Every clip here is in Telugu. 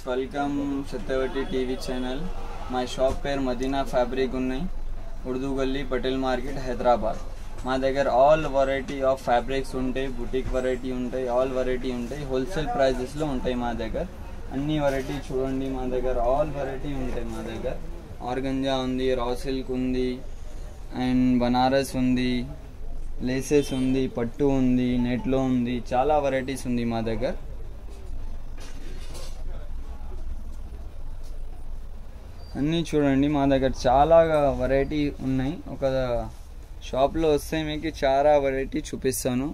వెల్కమ్ సత్యవతి టీవీ ఛానల్ మా షాప్ పేరు మదీనా ఫ్యాబ్రిక్ ఉన్నాయి ఉర్దూ గల్లీ పటేల్ మార్కెట్ హైదరాబాద్ మా దగ్గర ఆల్ వెరైటీ ఆఫ్ ఫ్యాబ్రిక్స్ ఉంటాయి బుటిక్ వెరైటీ ఉంటాయి ఆల్ వెరైటీ ఉంటాయి హోల్సేల్ ప్రైజెస్లో ఉంటాయి మా దగ్గర అన్ని వెరైటీ చూడండి మా దగ్గర ఆల్ వెరైటీ ఉంటాయి మా దగ్గర ఆర్గంజా ఉంది రా సిల్క్ ఉంది అండ్ బనారస్ ఉంది లేసెస్ ఉంది పట్టు ఉంది నెట్లో ఉంది చాలా వెరైటీస్ ఉంది మా దగ్గర అన్నీ చూడండి మా దగ్గర చాలా వెరైటీ ఉన్నాయి ఒక షాప్లో వస్తే మీకు చాలా వెరైటీ చూపిస్తాను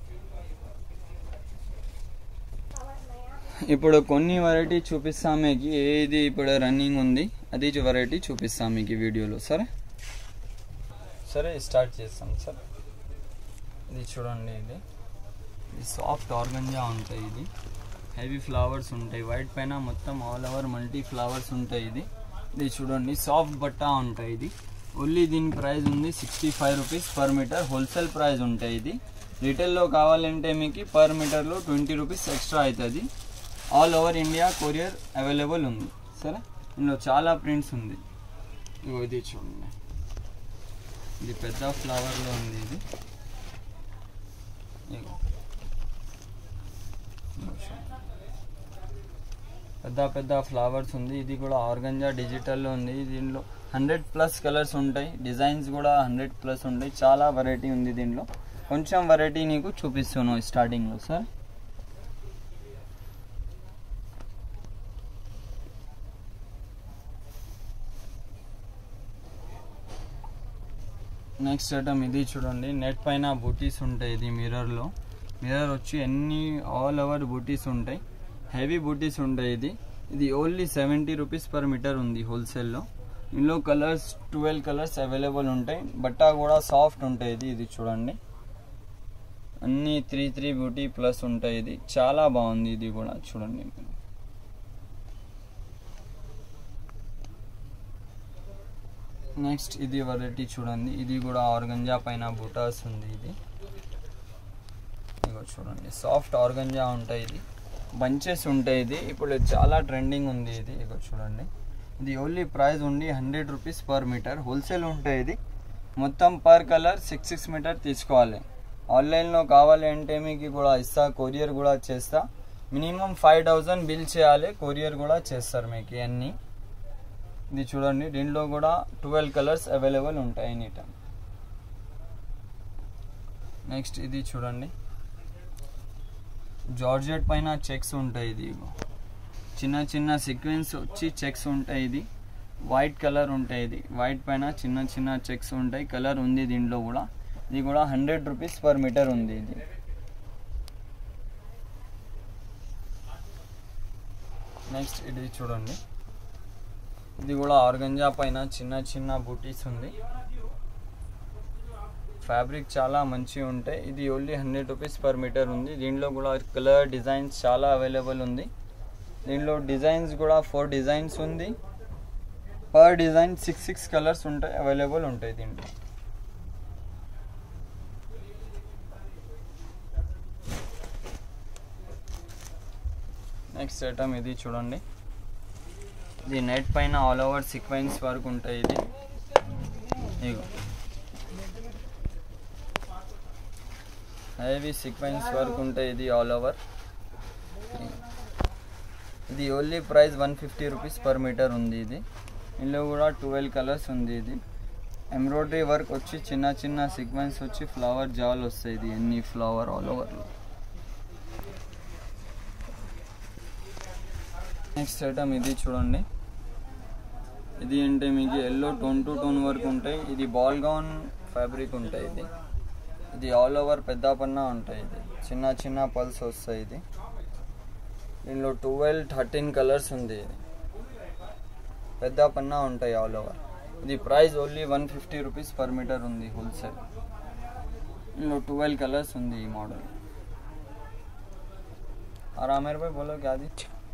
ఇప్పుడు కొన్ని వెరైటీ చూపిస్తాం మీకు ఏది ఇప్పుడు రన్నింగ్ ఉంది అది వెరైటీ చూపిస్తాం మీకు ఈ వీడియోలో సరే సరే స్టార్ట్ చేస్తాం సార్ ఇది చూడండి ఇది ఇది సాఫ్ట్ ఆర్గంజా ఉంటాయి ఇది హెవీ ఫ్లవర్స్ ఉంటాయి వైట్ పైన మొత్తం ఆల్ ఓవర్ మల్టీ ఫ్లవర్స్ ఉంటాయి ఇది ఇది చూడండి సాఫ్ట్ బట్టా ఉంటాయి ఇది ఓన్లీ దీని ప్రైస్ ఉంది sixty five rupees per metre wholesale price ఉంటాయి ఇది రిటైల్లో కావాలంటే మీకు పర్ మీటర్లో ట్వంటీ రూపీస్ ఎక్స్ట్రా అవుతుంది all over India courier available ఉంది సరే ఇందులో చాలా ప్రింట్స్ ఉంది ఇగో ఇది చూడండి ఇది పెద్ద ఫ్లవర్లో ఉంది ఇది ఇగో ఇగో చూడండి. పెద్ద పెద్ద ఫ్లవర్స్ ఉంది ఇది కూడా ఆర్గంజా డిజిటల్లో ఉంది దీనిలో హండ్రెడ్ ప్లస్ కలర్స్ ఉంటాయి డిజైన్స్ కూడా హండ్రెడ్ ప్లస్ ఉంటాయి చాలా వెరైటీ ఉంది దీనిలో కొంచెం వెరైటీ నీకు చూపిస్తున్నాను స్టార్టింగ్లో సార్ నెక్స్ట్ ఐటమ్ ఇది చూడండి నెట్ పైన బూటీస్ ఉంటాయి ఇది మిర్రర్లో మిర్రర్ వచ్చి అన్ని ఆల్ ఓవర్ బూటీస్ ఉంటాయి హెవీ బూటీస్ ఉంటాయి ఇది ఇది only seventy rupees per metre ఉంది హోల్సేల్లో ఇందులో కలర్స్ ట్వెల్వ్ కలర్స్ అవైలబుల్ ఉంటాయి బట్ట కూడా సాఫ్ట్ ఉంటాయి ఇది ఇది చూడండి అన్ని త్రీ త్రీ బ్యూటీ ప్లస్ ఉంటాయి ఇది చాలా బాగుంది ఇది కూడా చూడండి మీరు నెక్స్ట్ ఇది వెరైటీ చూడండి ఇది కూడా ఆర్గంజా పైన బూటాస్ ఉంది ఇది ఇగో చూడండి సాఫ్ట్ ఆర్గంజా ఉంటాయి ఇది బంచెస్ ఉంటాయి ఇది ఇప్పుడు చాలా ట్రెండింగ్ ఉంది ఇది ఇగో చూడండి ఇది ఓన్లీ ప్రైస్ ఉండి hundred rupees per metre wholesale ఉంటాయి ఇది మొత్తం per colour six six metre తీసుకోవాలి ఆన్లైన్లో కావాలి అంటే మీకు కూడా ఇస్తా కొరియర్ కూడా చేస్తా మినిమం ఫైవ్ థౌజండ్ బిల్ చేయాలి కొరియర్ కూడా చేస్తారు మీకు అన్నీ ఇది చూడండి దీంట్లో కూడా ట్వెల్వ్ కలర్స్ అవైలబుల్ ఉంటాయి ఎనీ టైం నెక్స్ట్ ఇది చూడండి జార్జెట్ పైన చెక్స్ ఉంటాయి ఇది ఇగో. చిన్న చిన్న సీక్వెన్స్ వచ్చి చెక్స్ ఉంటాయి ఇది వైట్ కలర్ ఉంటాయి ఇది వైట్ పైన చిన్న చిన్న చెక్స్ ఉంటాయి కలర్ ఉంది దీంట్లో కూడా ఇది కూడా హండ్రెడ్ రూపీస్ పర్ మీటర్ ఉంది ఇది నెక్స్ట్ ఇది చూడండి ఇది కూడా ఆర్గంజా పైన చిన్న చిన్న బూటీస్ ఉంది ఫ్యాబ్రిక్ చాలా మంచిగా ఉంటాయి ఇది only hundred rupees per metre ఉంది దీంట్లో కూడా కలర్ డిజైన్స్ చాలా అవైలబుల్ ఉంది దీంట్లో డిజైన్స్ కూడా ఫోర్ డిజైన్స్ ఉంది per design six six colours ఉంటాయి అవైలబుల్ ఉంటాయి దీంట్లో నెక్స్ట్ ఐటమ్ ఇది చూడండి ఇది నెట్ పైన ఆల్ ఓవర్ సీక్వెన్స్ వరకు ఉంటాయి ఇది ఇగో హెవీ సీక్వెన్స్ వర్క్ ఉంటాయి ఇది ఆల్ ఓవర్ ఇది only price one fifty rupees per metre ఉంది ఇది ఇందులో కూడా ట్వెల్వ్ కలర్స్ ఉంది ఇది ఎంబ్రాయిడరీ వర్క్ వచ్చి చిన్న చిన్న సీక్వెన్స్ వచ్చి ఫ్లవర్ జాల్ వస్తాయి ఇది ఎన్ని ఫ్లవర్ ఆల్ ఓవర్లో నెక్స్ట్ ఐటమ్ ఇది చూడండి ఇది అంటే మీకు ఎల్లో టోన్ టు టోన్ వరకు ఉంటాయి ఇది బాల్ గౌన్ ఫ్యాబ్రిక్ ఉంటాయి ఇది ఇది ఆల్ ఓవర్ పెద్ద పన్నా ఉంటాయి ఇది చిన్న చిన్న పల్స్ వస్తాయి ఇది దీనిలో ట్వెల్వ్ థర్టీన్ కలర్స్ ఉంది ఇది పెద్ద పన్నా ఉంటాయి ఆల్ ఓవర్ ఇది price only one fifty rupees per metre ఉంది హోల్సేల్ దీనిలో ట్వెల్వ్ కలర్స్ ఉంది ఈ మోడల్ और आमिर भाई बोलो क्या दी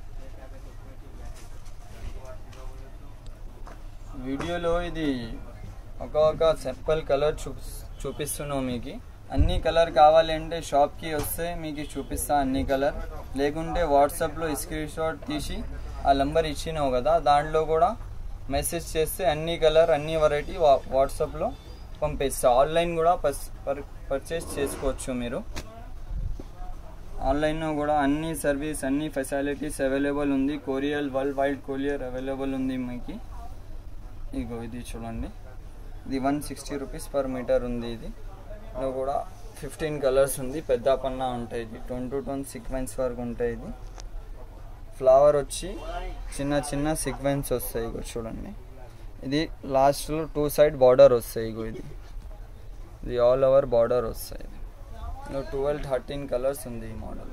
వీడియోలో ఇది ఒక ఒక సింపుల్ కలర్ చూ చూపిస్తున్నాం మీకు అన్ని కలర్ కావాలంటే షాప్కి వస్తే మీకు చూపిస్తా అన్ని కలర్ లేకుంటే వాట్సాప్లో స్క్రీన్ షాట్ తీసి ఆ నంబర్ ఇచ్చినావు కదా దాంట్లో కూడా మెసేజ్ చేస్తే అన్ని కలర్ అన్ని వెరైటీ వా వాట్సాప్లో పంపిస్తా ఆన్లైన్ కూడా పస్ పర్ పర్చేస్ చేసుకోవచ్చు మీరు ఆన్లైన్లో కూడా అన్ని సర్వీస్ అన్ని ఫెసిలిటీస్ అవైలబుల్ ఉంది courier worldwide courier available ఉంది మీకు ఇగో ఇది చూడండి ఇది one sixty rupees per metre ఉంది ఇది ఇందులో కూడా ఫిఫ్టీన్ కలర్స్ ఉంది పెద్ద పన్నా ఉంటాయి ఇది టొన్ టు టొన్ సీక్వెన్స్ వరకు ఉంటాయి ఇది ఫ్లవర్ వచ్చి చిన్న చిన్న సీక్వెన్స్ వస్తాయి ఇగో చూడండి ఇది లాస్ట్లో టూ సైడ్ బార్డర్ వస్తాయి ఇగో ఇది ఇది ఆల్ ఓవర్ బార్డర్ వస్తాయి ఇది ట్వెల్వ్ థర్టీన్ కలర్స్ ఉంది ఈ మోడల్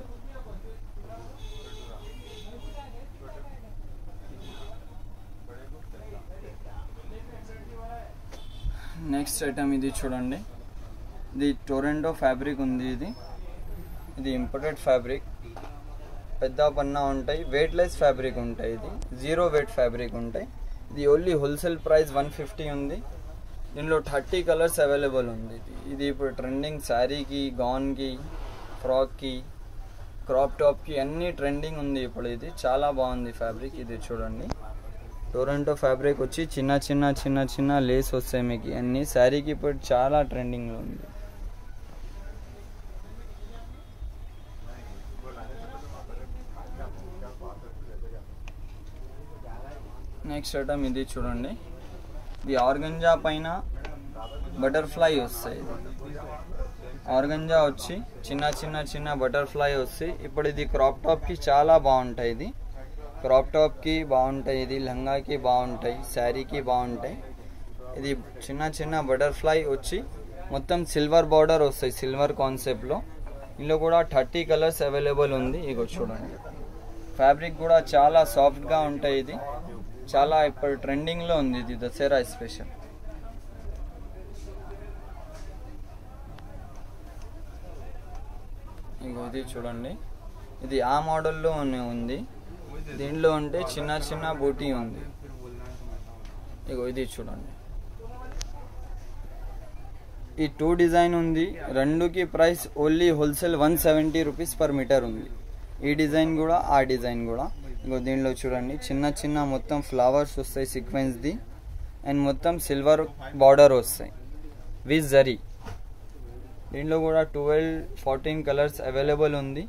నెక్స్ట్ ఐటమ్ ఇది చూడండి ఇది టొరెంటో ఫ్యాబ్రిక్ ఉంది ఇది ఇది ఇంపోర్టెడ్ ఫ్యాబ్రిక్ పెద్ద పన్నా ఉంటాయి వెయిట్లెస్ ఫ్యాబ్రిక్ ఉంటాయి ఇది జీరో వెయిట్ ఫ్యాబ్రిక్ ఉంటాయి ఇది only wholesale price one fifty ఉంది దీనిలో థర్టీ కలర్స్ అవైలబుల్ ఉంది ఇది ఇది ఇప్పుడు ట్రెండింగ్ శారీకి గౌన్కి ఫ్రాక్కి క్రాప్ టాప్కి అన్ని ట్రెండింగ్ ఉంది ఇప్పుడు ఇది చాలా బాగుంది ఫ్యాబ్రిక్ ఇది చూడండి టొరంటో ఫ్యాబ్రిక్ వచ్చి చిన్న చిన్న చిన్న చిన్న లేస్ వస్తాయి మీకు అన్ని శారీకి ఇప్పుడు చాలా ట్రెండింగ్లో ఉంది నెక్స్ట్ ఐటమ్ ఇది చూడండి ఇది ఆర్గంజా పైన బటర్ఫ్లై వస్తాయి ఆర్గంజా వచ్చి చిన్న చిన్న చిన్న బటర్ఫ్లై వస్తాయి ఇప్పుడు ఇది క్రాప్ టాప్కి చాలా బాగుంటాయి ఇది క్రాప్ టాప్కి బాగుంటాయి ఇది లంగాకి బాగుంటాయి శారీకి బాగుంటాయి ఇది చిన్న చిన్న బటర్ఫ్లై వచ్చి మొత్తం సిల్వర్ బార్డర్ వస్తాయి సిల్వర్ కాన్సెప్ట్లో ఇందులో కూడా థర్టీ కలర్స్ అవైలబుల్ ఉంది ఇగో చూడండి ఫ్యాబ్రిక్ కూడా చాలా సాఫ్ట్గా ఉంటాయి ఇది చాలా ఇప్పుడు ట్రెండింగ్లో ఉంది ఇది దసరా స్పెషల్ ఇగో ఇది చూడండి ఇది ఆ మోడల్లో ఉంది దీంట్లో ఉంటే చిన్న చిన్న బూటీ ఉంది ఇగో ఇది చూడండి ఈ టూ డిజైన్ ఉంది రెండుకి price only wholesale one seventy rupees per metre ఉంది ఈ డిజైన్ కూడా ఆ డిజైన్ కూడా ఇంకో దీనిలో చూడండి చిన్న చిన్న మొత్తం ఫ్లవర్స్ వస్తాయి సీక్వెన్స్ది అండ్ మొత్తం సిల్వర్ బార్డర్ వస్తాయి విత్ జరీ దీంట్లో కూడా ట్వెల్వ్ ఫోర్టీన్ కలర్స్ అవైలబుల్ ఉంది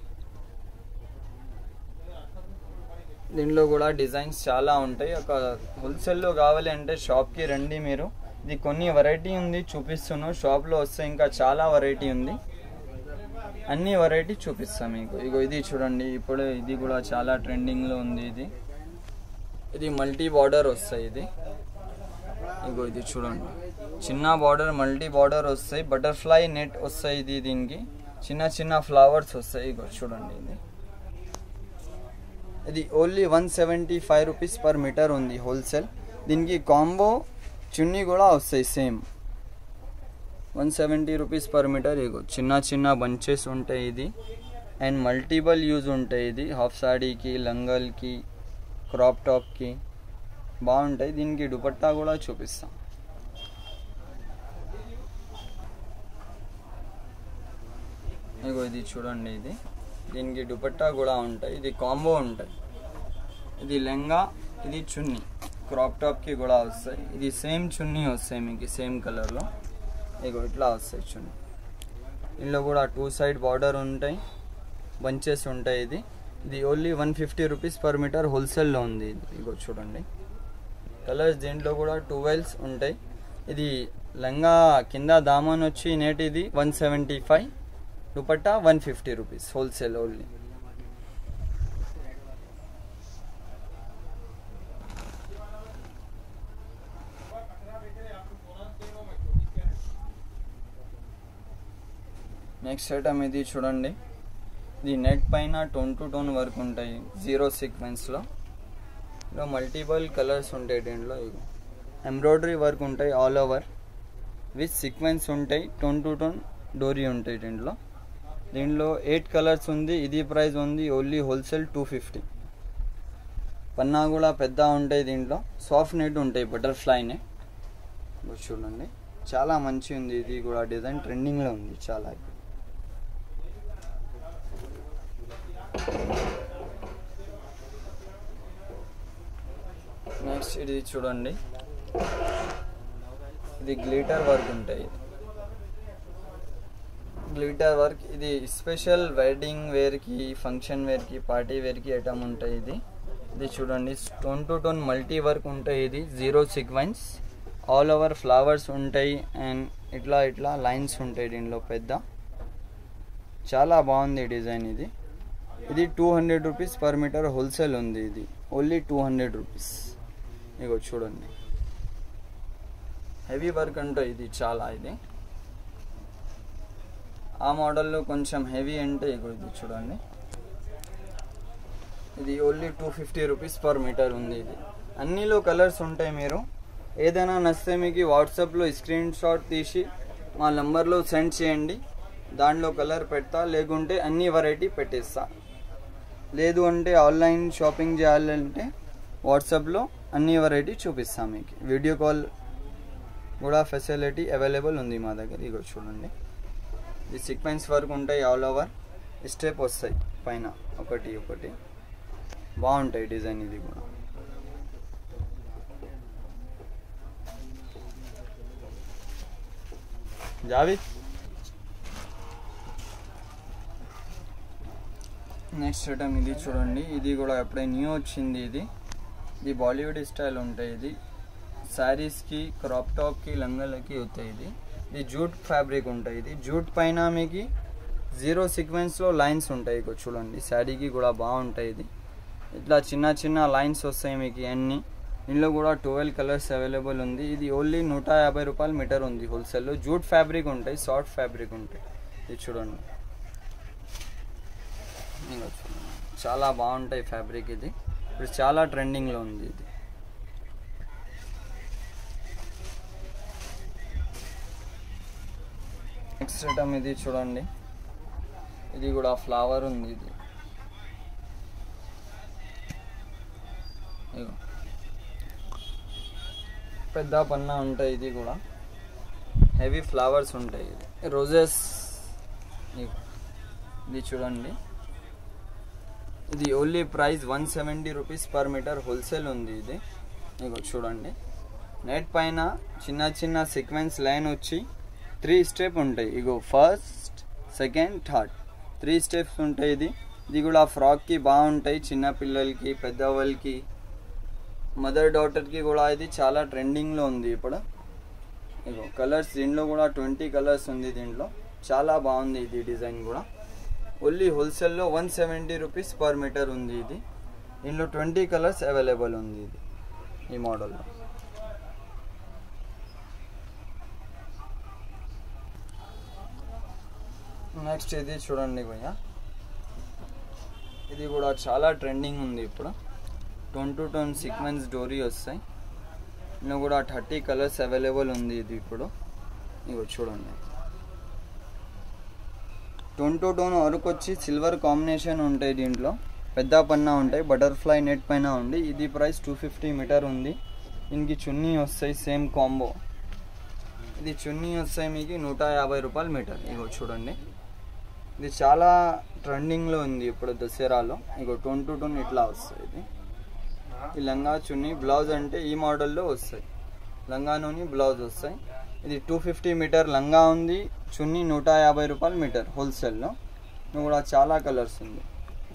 దీంట్లో కూడా డిజైన్స్ చాలా ఉంటాయి ఒక హోల్సేల్లో కావాలి అంటే షాప్కి రండి మీరు ఇది కొన్ని వెరైటీ ఉంది చూపిస్తున్నాను షాప్లో వస్తే ఇంకా చాలా వెరైటీ ఉంది అన్ని వెరైటీ చూపిస్తాం మీకు ఇగో ఇది చూడండి ఇప్పుడు ఇది కూడా చాలా ట్రెండింగ్లో ఉంది ఇది ఇది మల్టీ బార్డర్ వస్తాయి ఇది ఇగో ఇది చూడండి చిన్న బార్డర్ మల్టీ బార్డర్ వస్తాయి బటర్ఫ్లై నెట్ వస్తాయి ఇది దీనికి చిన్న చిన్న ఫ్లవర్స్ వస్తాయి ఇగో చూడండి ఇది ఇది only one seventy five rupees per metre ఉంది హోల్సేల్ దీనికి కాంబో చున్నీ కూడా వస్తాయి same one seventy rupees per metre ఇగో చిన్న చిన్న బంచెస్ ఉంటాయి ఇది అండ్ మల్టిపుల్ యూజ్ ఉంటాయి ఇది హాఫ్ సాడీకి లంగల్కి క్రాప్ టాప్కి బాగుంటాయి దీనికి దుపట్టా కూడా చూపిస్తాం ఇగో ఇది చూడండి ఇది దీనికి దుపట్టా కూడా ఉంటాయి ఇది కాంబో ఉంటాయి ఇది లెంగా ఇది చున్నీ క్రాప్ టాప్కి కూడా వస్తాయి ఇది సేమ్ చున్నీ వస్తాయి మీకు సేమ్ కలర్లో ఇగో ఇట్లా వస్తాయి చున్నీ ఇందులో కూడా టూ సైడ్ బార్డర్ ఉంటాయి బంచెస్ ఉంటాయి ఇది ఇది only one fifty rupees per metre హోల్సేల్లో ఉంది ఇది ఇగో చూడండి కలర్స్ దీంట్లో కూడా ట్వెల్వ్స్ ఉంటాయి ఇది లంగా కింద దామన్ వచ్చి నేటిది one seventy five dupatta one fifty rupees wholesale only next item ఇది చూడండి ఇది నెట్ పైన టోన్ టు టోన్ వర్క్ ఉంటాయి జీరో సీక్వెన్స్లో ఇందులో మల్టిపుల్ కలర్స్ ఉంటాయి దీంట్లో ఎంబ్రాయిడరీ వర్క్ ఉంటాయి ఆల్ ఓవర్ విత్ సీక్వెన్స్ ఉంటాయి టోన్ టు టోన్ డోరీ ఉంటాయి దీంట్లో దీంట్లో ఎయిట్ కలర్స్ ఉంది ఇది ప్రైస్ ఉంది ఓన్లీ హోల్సేల్ టూ ఫిఫ్టీ పన్నా కూడా పెద్ద ఉంటాయి దీంట్లో సాఫ్ట్ నెట్ ఉంటాయి బటర్ఫ్లై నెట్ చూడండి చాలా మంచి ఉంది ఇది కూడా డిజైన్ ట్రెండింగ్లో ఉంది చాలా నెక్స్ట్ ఇది చూడండి ఇది గ్లిటర్ వర్క్ ఉంటాయి గ్లిటర్ వర్క్ ఇది స్పెషల్ వెడ్డింగ్ వేర్కి ఫంక్షన్ వేర్కి పార్టీ వేర్కి ఐటమ్ ఉంటాయి ఇది ఇది చూడండి tone to tone multi work ఉంటాయి ఇది zero sequence all over flowers ఉంటాయి అండ్ ఇట్లా ఇట్లా లైన్స్ ఉంటాయి దీనిలో పెద్ద చాలా బాగుంది డిజైన్ ఇది ఇది two hundred rupees per metre wholesale ఉంది ఇది ఓన్లీ టూ హండ్రెడ్ రూపీస్ ఇగో చూడండి హెవీ వర్క్ అంటే ఇది చాలా ఇది ఆ మోడల్లో కొంచెం హెవీ అంటే ఇగో ఇది చూడండి ఇది only two fifty rupees per metre ఉంది ఇది అన్నిలో కలర్స్ ఉంటాయి మీరు ఏదైనా నచ్చితే మీకు వాట్సాప్లో స్క్రీన్ షాట్ తీసి మా నంబర్లో సెండ్ చేయండి దాంట్లో కలర్ పెడతా లేకుంటే అన్ని వెరైటీ పెట్టేస్తా లేదు అంటే ఆన్లైన్ షాపింగ్ చేయాలంటే వాట్సాప్లో అన్ని వెరైటీ చూపిస్తాం మీకు వీడియో కాల్ కూడా ఫెసిలిటీ అవైలబుల్ ఉంది మా దగ్గర ఇగో చూడండి ఈ సీక్వెన్స్ వర్క్ ఉంటాయి ఆల్ ఓవర్ స్టెప్ వస్తాయి పైన ఒకటి ఒకటి బాగుంటాయి డిజైన్ ఇది కూడా జావిద్ నెక్స్ట్ ఐటమ్ ఇది చూడండి ఇది కూడా ఎప్పుడే న్యూ వచ్చింది ఇది ఇది బాలీవుడ్ స్టైల్ ఉంటాయి ఇది శారీస్కి క్రాప్ టాప్కి లంగాలకి వస్తాయి ఇది ఇది జూట్ ఫ్యాబ్రిక్ ఉంటాయి ఇది జూట్ పైన మీకు జీరో సీక్వెన్స్లో లైన్స్ ఉంటాయి ఇక చూడండి శారీకి కూడా బాగుంటాయి ఇది ఇట్లా చిన్న చిన్న లైన్స్ వస్తాయి మీకు అన్నీ ఇందులో కూడా ట్వెల్వ్ కలర్స్ అవైలబుల్ ఉంది ఇది ఓన్లీ నూట యాభై రూపాయలు మీటర్ ఉంది హోల్సేల్లో జూట్ ఫ్యాబ్రిక్ ఉంటాయి సాఫ్ట్ ఫ్యాబ్రిక్ ఉంటాయి ఇది చూడండి ఇంకా చూడండి చాలా బాగుంటాయి ఫ్యాబ్రిక్ ఇది ఇప్పుడు చాలా ట్రెండింగ్లో ఉంది ఇది నెక్స్ట్ ఐటమ్ ఇది చూడండి ఇది కూడా ఫ్లవర్ ఉంది ఇది ఇగో పెద్ద పన్నా ఉంటాయి ఇది కూడా హెవీ ఫ్లవర్స్ ఉంటాయి ఇది రోజెస్ ఇది చూడండి ఇది only price one seventy rupees per metre wholesale ఉంది ఇది ఇగో చూడండి నెట్ పైన చిన్న చిన్న సీక్వెన్స్ లైన్ వచ్చి త్రీ స్టెప్ ఉంటాయి ఇగో first second third three steps ఉంటాయి ఇది ఇది కూడా ఫ్రాక్కి బాగుంటాయి చిన్న పిల్లలకి పెద్దవాళ్ళకి మదర్ డాటర్కి కూడా ఇది చాలా ట్రెండింగ్లో ఉంది ఇప్పుడు ఇగో కలర్స్ దీంట్లో కూడా ట్వంటీ కలర్స్ ఉంది దీంట్లో చాలా బాగుంది ఇది డిజైన్ కూడా ఓన్లీ హోల్సేల్లో one seventy rupees per metre ఉంది ఇది దీంట్లో ట్వంటీ కలర్స్ అవైలబుల్ ఉంది ఇది ఈ మోడల్లో నెక్స్ట్ ఇది చూడండి భయ్య ఇది కూడా చాలా ట్రెండింగ్ ఉంది ఇప్పుడు టోన్ టు టోన్ సీక్వెన్స్ డోరీ వస్తాయి ఇందులో కూడా థర్టీ కలర్స్ అవైలబుల్ ఉంది ఇది ఇప్పుడు ఇగో చూడండి టోన్ టు టోన్ వరకు వచ్చి సిల్వర్ కాంబినేషన్ ఉంటాయి దీంట్లో పెద్ద పన్నా ఉంటాయి బటర్ఫ్లై నెట్ పైన ఉంది ఇది ప్రైస్ టూ ఫిఫ్టీ మీటర్ ఉంది దీనికి చున్నీ వస్తాయి సేమ్ కాంబో ఇది చున్నీ వస్తాయి మీకు నూట యాభై రూపాయలు మీటర్ ఇగో చూడండి ఇది చాలా ట్రెండింగ్లో ఉంది ఇప్పుడు దసరాలో ఇగో టోన్ టు టోన్ ఇట్లా వస్తాయి ఇది ఈ లంగా చున్నీ బ్లౌజ్ అంటే ఈ మోడల్లో వస్తాయి లంగాలోని బ్లౌజ్ వస్తాయి ఇది టూ ఫిఫ్టీ మీటర్ లంగా ఉంది చున్నీ నూట యాభై రూపాయలు మీటర్ హోల్సేల్లో ఇది కూడా చాలా కలర్స్ ఉంది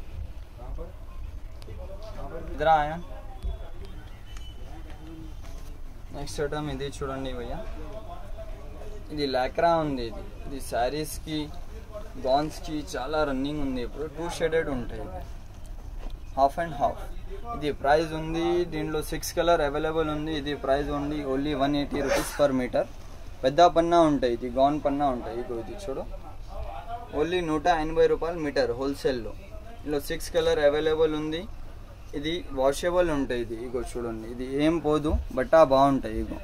ఇద్దరా నెక్స్ట్ ఐటమ్ ఇది చూడండి భయ్య ఇది లాక్రా ఉంది ఇది ఇది శారీస్కి గాన్స్కి చాలా రన్నింగ్ ఉంది ఇప్పుడు టూ షేడెడ్ ఉంటాయి ఇది హాఫ్ అండ్ హాఫ్ ఇది ప్రైస్ ఉంది దీంట్లో సిక్స్ కలర్ అవైలబుల్ ఉంది ఇది ప్రైస్ ఉంది only one eighty rupees per metre పెద్ద పన్నా ఉంటాయి ఇది గౌన్ పన్నా ఉంటాయి ఇగో ఇది చూడు ఓన్లీ నూట ఎనభై రూపాయలు మీటర్ హోల్సేల్లో ఇందులో సిక్స్ కలర్ అవైలబుల్ ఉంది ఇది వాషబుల్ ఉంటాయి ఇది ఇగో చూడండి ఇది ఏం పోదు బట్ట బాగుంటాయి ఇగో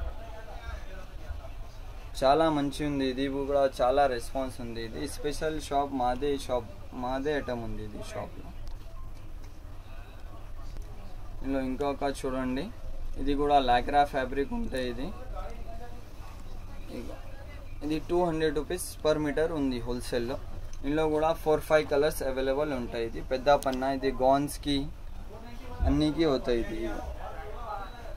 చాలా మంచి ఉంది ఇది కూడా చాలా రెస్పాన్స్ ఉంది ఇది స్పెషల్ షాప్ మాదే షాప్ మాదే ఐటమ్ ఉంది ఇది షాప్లో ఇందులో ఇంకొక చూడండి ఇది కూడా లాక్రా ఫ్యాబ్రిక్ ఉంటాయి ఇది ఇగో. ఇది two hundred rupees per metre ఉంది హోల్సేల్లో ఇందులో కూడా ఫోర్ ఫైవ్ కలర్స్ అవైలబుల్ ఉంటాయి ఇది పెద్ద పన్నా ఇది గాన్స్కి అన్నికి అవుతాయి ఇది ఇగో.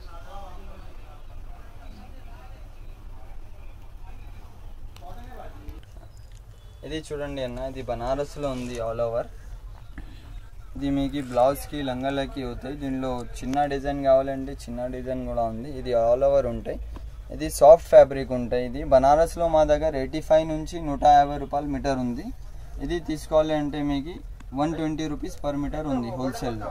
ఇది చూడండి అన్న ఇది బనారస్లో ఉంది ఆల్ ఓవర్ ఇది మీకు బ్లౌజ్కి లంగాలకి అవుతాయి దీనిలో చిన్న డిజైన్ కావాలంటే చిన్న డిజైన్ కూడా ఉంది ఇది ఆల్ ఓవర్ ఉంటాయి ఇది సాఫ్ట్ ఫ్యాబ్రిక్ ఉంటాయి ఇది బనారస్లో మా దగ్గర ఎయిటీ ఫైవ్ నుంచి నూట యాభై రూపాయలు మీటర్ ఉంది ఇది తీసుకోవాలి అంటే మీకు one twenty rupees per metre ఉంది హోల్సేల్లో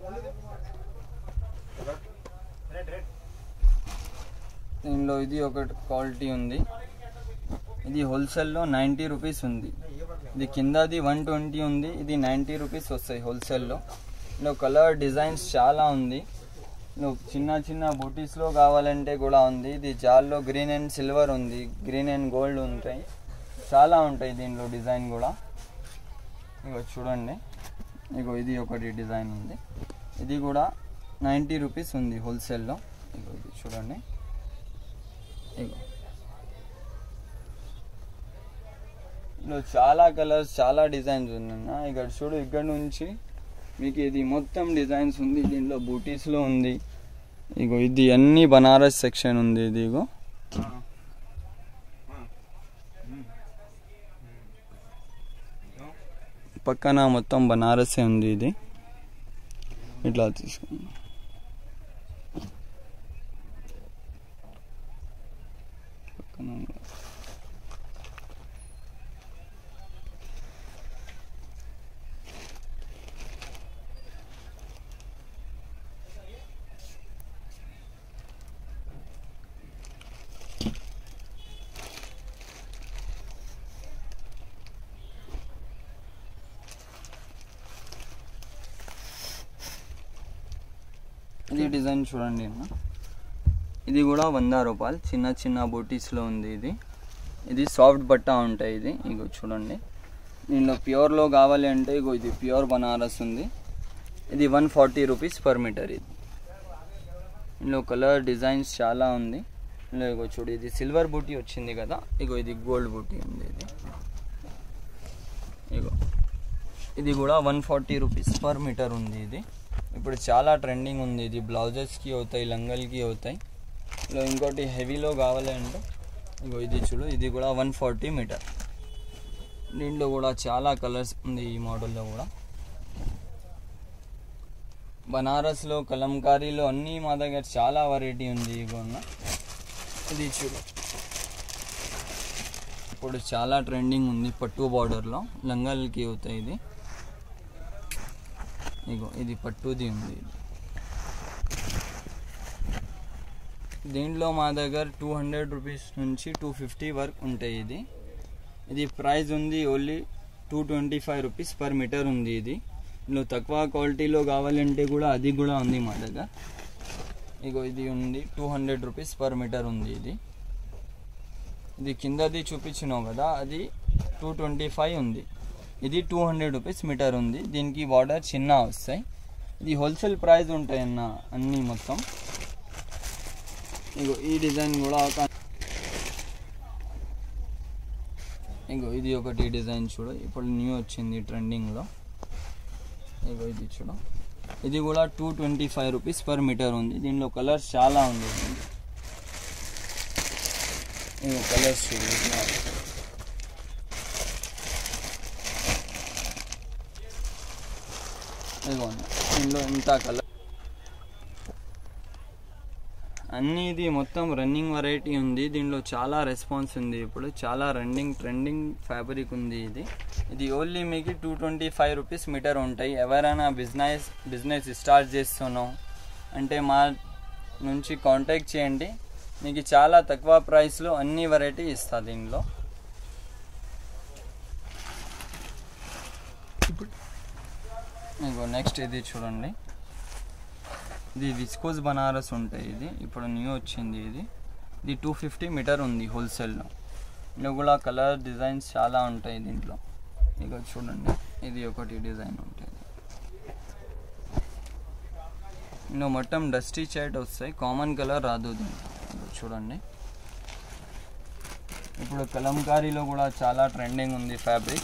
దీనిలో ఇది ఒక క్వాలిటీ ఉంది ఇది హోల్సేల్లో నైంటీ రూపీస్ ఉంది ఇది కిందది వన్ ట్వంటీ ఉంది ఇది నైంటీ రూపీస్ వస్తాయి హోల్సేల్లో ఇందులో కలర్ డిజైన్స్ చాలా ఉంది ఇందులో చిన్న చిన్న బూటీస్లో కావాలంటే కూడా ఉంది ఇది జాల్లో గ్రీన్ అండ్ సిల్వర్ ఉంది గ్రీన్ అండ్ గోల్డ్ ఉంటాయి చాలా ఉంటాయి దీనిలో డిజైన్ కూడా ఇగో చూడండి ఇగో ఇది ఒకటి డిజైన్ ఉంది ఇది కూడా నైంటీ రూపీస్ ఉంది హోల్సేల్లో ఇగో ఇది చూడండి ఇగో ఇందులో చాలా కలర్స్ చాలా డిజైన్స్ ఉన్నాయి ఇక్కడ చూడు ఇక్కడ నుంచి మీకు ఇది మొత్తం డిజైన్స్ ఉంది దీంట్లో బూటీస్లో ఉంది ఇగో ఇది అన్ని బనారస్ సెక్షన్ ఉంది ఇది ఇగో పక్కన మొత్తం బనారసే ఉంది ఇది ఇట్లా తీసుకున్నాం పక్కన ఉంది. ఇది డిజైన్ చూడండి అన్న ఇది కూడా వంద రూపాయలు చిన్న చిన్న బూటీస్లో ఉంది ఇది ఇది సాఫ్ట్ బట్ట ఉంటాయి ఇది ఇగో చూడండి దీనిలో ప్యూర్లో కావాలి అంటే ఇగో ఇది ప్యూర్ బనారస్ ఉంది ఇది one forty rupees per metre ఇది ఇందులో కలర్ డిజైన్స్ చాలా ఉంది ఇందులో ఇగో చూడు ఇది సిల్వర్ బూటీ వచ్చింది కదా ఇగో ఇది గోల్డ్ బూటీ ఉంది ఇది ఇగో ఇది కూడా one forty rupees per metre ఉంది ఇది ఇప్పుడు చాలా ట్రెండింగ్ ఉంది ఇది బ్లౌజెస్కి అవుతాయి లంగల్కి అవుతాయి ఇలా ఇంకోటి హెవీలో కావాలంటే ఇగో ఇది చూడు ఇది కూడా వన్ ఫార్టీ మీటర్ దీంట్లో కూడా చాలా కలర్స్ ఉంది ఈ మోడల్లో కూడా బనారస్లో కలంకారీలో అన్నీ మా దగ్గర చాలా వెరైటీ ఉంది ఇగోన్న ఇది చూడు ఇప్పుడు చాలా ట్రెండింగ్ ఉంది పట్టు బార్డర్లో లంగాలకి అవుతాయి ఇది ఇగో ఇది పట్టుది ఉంది ఇది దీంట్లో మా దగ్గర టూ హండ్రెడ్ రూపీస్ నుంచి టూ ఫిఫ్టీ వరకు ఉంటాయి ఇది ఇది ప్రైస్ ఉంది only two twenty five rupees per metre ఉంది ఇది ఇందులో తక్కువ క్వాలిటీలో కావాలంటే కూడా అది కూడా ఉంది మా దగ్గర ఇగో ఇది ఉంది two hundred rupees per metre ఉంది ఇది ఇది కిందది చూపించినావు కదా అది టూ ట్వంటీ ఫైవ్ ఉంది ఇది టూ హండ్రెడ్ రూపీస్ మీటర్ ఉంది దీనికి బార్డర్ చిన్న వస్తాయి ఇది హోల్సేల్ ప్రైస్ ఉంటాయి అన్న అన్నీ మొత్తం ఇగో ఈ డిజైన్ కూడా ఒక ఇగో ఇది ఒకటి డిజైన్ చూడు ఇప్పుడు న్యూ వచ్చింది ట్రెండింగ్లో ఇగో ఇది చూడు ఇది కూడా two twenty five rupees per metre ఉంది దీనిలో కలర్స్ చాలా ఉంది ఇగో కలర్స్ చూడు ఇట్లా. ఇదిగోండి దీనిలో ఇంత కలర్ అన్నీ ఇది మొత్తం రన్నింగ్ వెరైటీ ఉంది దీనిలో చాలా రెస్పాన్స్ ఉంది ఇప్పుడు చాలా రన్నింగ్ ట్రెండింగ్ ఫ్యాబ్రిక్ ఉంది ఇది ఇది ఓన్లీ మీకు two twenty five rupees metre ఉంటాయి ఎవరైనా బిజినెస్ బిజినెస్ స్టార్ట్ చేస్తున్నాం అంటే మా నుంచి కాంటాక్ట్ చేయండి మీకు చాలా తక్కువ ప్రైస్లో అన్ని వెరైటీ ఇస్తా దీనిలో ఇగో నెక్స్ట్ ఇది చూడండి ఇది విస్కోస్ బనారస్ ఉంటాయి ఇది ఇప్పుడు న్యూ వచ్చింది ఇది ఇది టూ ఫిఫ్టీ మీటర్ ఉంది హోల్సేల్లో ఇందులో కూడా కలర్ డిజైన్స్ చాలా ఉంటాయి దీంట్లో ఇక చూడండి ఇది ఒకటి డిజైన్ ఉంటుంది ఇందులో మొత్తం డస్టీ షర్ట్ వస్తాయి కామన్ కలర్ రాదు దీంట్లో ఇగో చూడండి ఇప్పుడు కలంకారీలో కూడా చాలా ట్రెండింగ్ ఉంది ఫ్యాబ్రిక్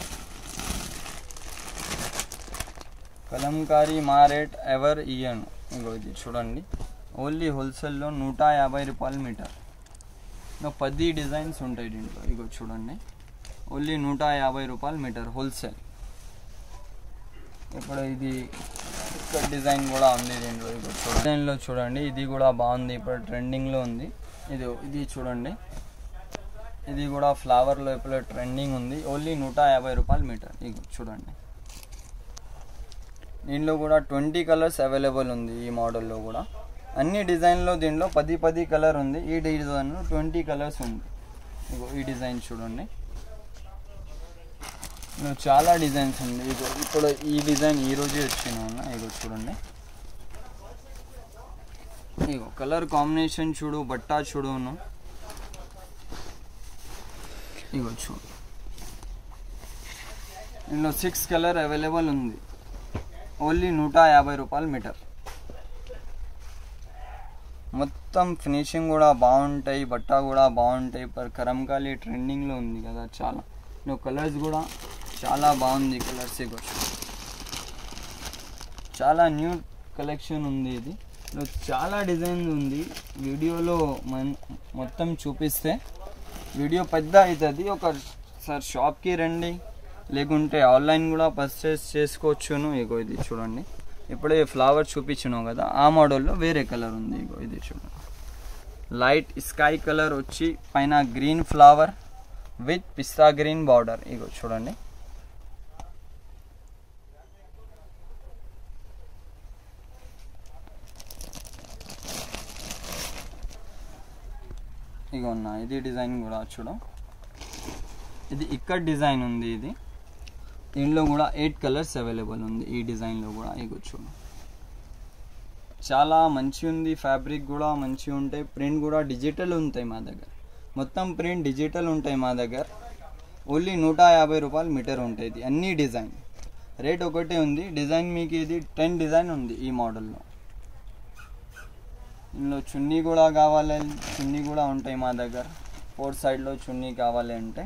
కలంకారీ మా రేట్ ఎవర్ ఇయ్యను ఇగో ఇది చూడండి ఓన్లీ హోల్సేల్లో నూట యాభై రూపాయలు మీటర్ ఇంకా పది డిజైన్స్ ఉంటాయి దీంట్లో ఇగో చూడండి ఓన్లీ నూట యాభై రూపాయలు మీటర్ హోల్సేల్ ఇప్పుడు ఇది ఇక్కడ డిజైన్ కూడా ఉంది దీంట్లో ఇప్పుడు చూడండి డిజైన్లో చూడండి ఇది కూడా బాగుంది ఇప్పుడు ట్రెండింగ్లో ఉంది ఇది ఇది చూడండి ఇది కూడా ఫ్లవర్లో ఇప్పుడు ట్రెండింగ్ ఉంది ఓన్లీ నూట యాభై రూపాయలు మీటర్ ఇది చూడండి దీనిలో కూడా ట్వంటీ కలర్స్ అవైలబుల్ ఉంది ఈ మోడల్లో కూడా అన్ని డిజైన్లో దీనిలో పది పది కలర్ ఉంది ఈ డిజైన్లో ట్వంటీ కలర్స్ ఉంది ఇగో ఈ డిజైన్ చూడండి ఇందులో చాలా డిజైన్స్ ఉంది ఇగో ఇప్పుడు ఈ డిజైన్ ఈ రోజే వచ్చిన ఉన్నా ఇగో చూడండి ఇగో కలర్ కాంబినేషన్ చూడు బట్టా చూడును ఇగో చూడు ఇందులో సిక్స్ కలర్ అవైలబుల్ ఉంది ఓన్లీ నూట యాభై రూపాయలు మీటర్ మొత్తం ఫినిషింగ్ కూడా బాగుంటాయి బట్ట కూడా బాగుంటాయి పర్ కరంకాలి ట్రెండింగ్లో ఉంది కదా చాలా నువ్వు కలర్స్ కూడా చాలా బాగుంది కలర్స్ కూడా చాలా న్యూ కలెక్షన్ ఉంది ఇది ఇందులో చాలా డిజైన్ ఉంది వీడియోలో మన మొత్తం చూపిస్తే వీడియో పెద్ద అవుతుంది ఒక సార్ షాప్కి రండి లేకుంటే ఆన్లైన్ కూడా పర్చేస్ చేసుకోవచ్చును ఇగో ఇది చూడండి ఇప్పుడే ఫ్లవర్ చూపించినావు కదా ఆ మోడల్లో వేరే కలర్ ఉంది ఇగో ఇది చూడండి లైట్ స్కై కలర్ వచ్చి పైన గ్రీన్ ఫ్లవర్ విత్ పిస్తా గ్రీన్ బార్డర్ ఇగో చూడండి ఇగో ఉన్నా ఇది డిజైన్ కూడా చూడు ఇది ఇక్కడ డిజైన్ ఉంది ఇది దీనిలో కూడా ఎయిట్ కలర్స్ అవైలబుల్ ఉంది ఈ డిజైన్లో కూడా ఇగో చూడు చాలా మంచి ఉంది ఫ్యాబ్రిక్ కూడా మంచి ఉంటాయి ప్రింట్ కూడా డిజిటల్ ఉంటాయి మా దగ్గర మొత్తం ప్రింట్ డిజిటల్ ఉంటాయి మా దగ్గర ఓన్లీ నూట యాభై రూపాయలు మీటర్ ఉంటుంది ఇది అన్ని డిజైన్ రేట్ ఒకటే ఉంది డిజైన్ మీకు ఇది టెన్ డిజైన్ ఉంది ఈ మోడల్లో ఇందులో చున్నీ కూడా కావాలి చున్నీ కూడా ఉంటాయి మా దగ్గర ఫోర్ సైడ్లో చున్నీ కావాలి అంటే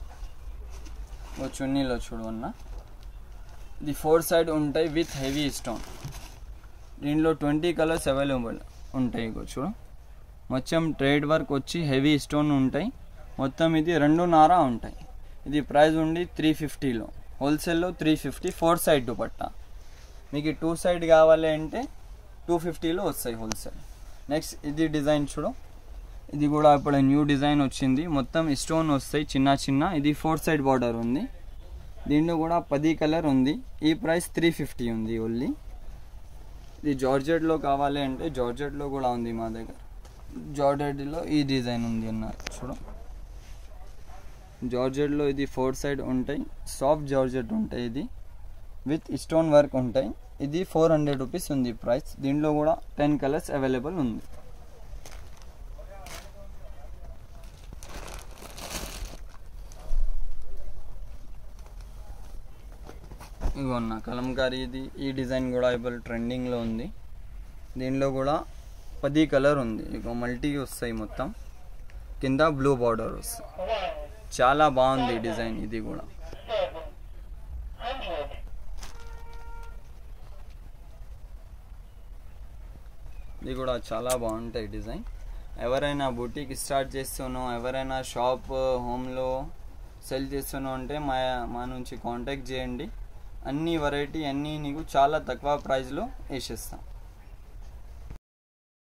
ఓ చున్నీలో చూడు అన్న ఇది ఫోర్ సైడ్ ఉంటాయి విత్ హెవీ స్టోన్ దీనిలో ట్వంటీ కలర్స్ అవైలబుల్ ఉంటాయి ఇగో చూడు మొత్తం ట్రేడ్ వర్క్ వచ్చి హెవీ స్టోన్ ఉంటాయి మొత్తం ఇది రెండున్నర ఉంటాయి ఇది ప్రైస్ ఉండి త్రీ ఫిఫ్టీలో హోల్సేల్లో three fifty four side dupatta మీకు టూ సైడ్ కావాలి అంటే టూ ఫిఫ్టీలో వస్తాయి హోల్సేల్ నెక్స్ట్ ఇది డిజైన్ చూడు ఇది కూడా ఇప్పుడు న్యూ డిజైన్ వచ్చింది మొత్తం స్టోన్ వస్తాయి చిన్న చిన్న ఇది ఫోర్ సైడ్ బార్డర్ ఉంది దీంట్లో కూడా పది కలర్ ఉంది ఈ ప్రైస్ త్రీ ఫిఫ్టీ ఉంది ఓన్లీ ఇది జార్జెట్లో కావాలి అంటే జార్జెట్లో కూడా ఉంది మా దగ్గర జార్జెట్లో ఈ డిజైన్ ఉంది అన్నారు చూడు జార్జెట్లో ఇది ఫోర్ సైడ్ ఉంటాయి సాఫ్ట్ జార్జెట్ ఉంటాయి ఇది విత్ స్టోన్ వర్క్ ఉంటాయి ఇది ఫోర్ హండ్రెడ్ రూపీస్ ఉంది ప్రైస్ దీంట్లో కూడా టెన్ కలర్స్ అవైలబుల్ ఉంది ఇగో అన్న కలంకారీ ఇది ఈ డిజైన్ కూడా ఇప్పుడు ట్రెండింగ్లో ఉంది దీనిలో కూడా పది కలర్ ఉంది ఇక మల్టీ వస్తాయి మొత్తం కింద బ్లూ బార్డర్ వస్తుంది చాలా బాగుంది డిజైన్ ఇది కూడా ఇది కూడా చాలా బాగుంటాయి డిజైన్ ఎవరైనా బుటీక్ స్టార్ట్ చేస్తున్నాం ఎవరైనా షాప్ హోమ్లో సెల్ చేస్తున్నాం అంటే మా మా నుంచి కాంటాక్ట్ చేయండి అన్ని వెరైటీ అన్నీ నీకు చాలా తక్కువ ప్రైస్లో వేసేస్తాం